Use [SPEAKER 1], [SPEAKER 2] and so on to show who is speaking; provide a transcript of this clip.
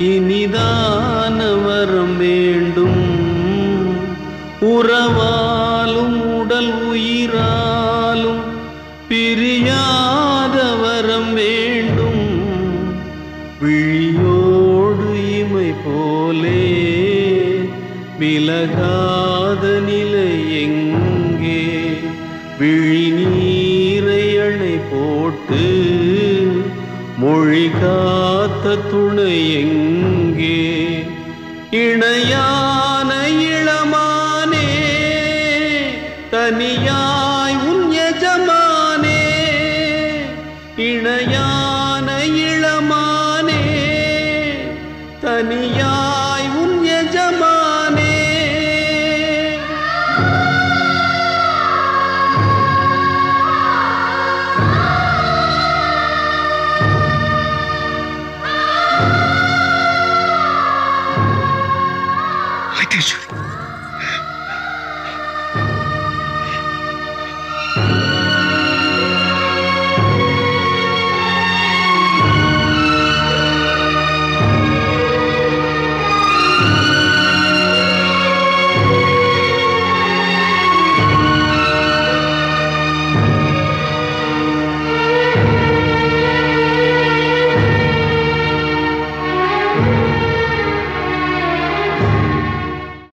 [SPEAKER 1] இனிதான வரம் வேண்டும் உறவாலும் உடல் உயிராலும் பிரியாத வரம் வேண்டும் விழியோடு இமை போலே விலகாத நிலை எங்கே விழி நீரை அணை போட்டு மொழி காத்த துணை எங்கே இணையான இளமானே தனியாய் உன் எஜமானே இணையான இளமானே தனியாய் உன் எஜமானே
[SPEAKER 2] வைத்தீஸ்வரி
[SPEAKER 3] ஆ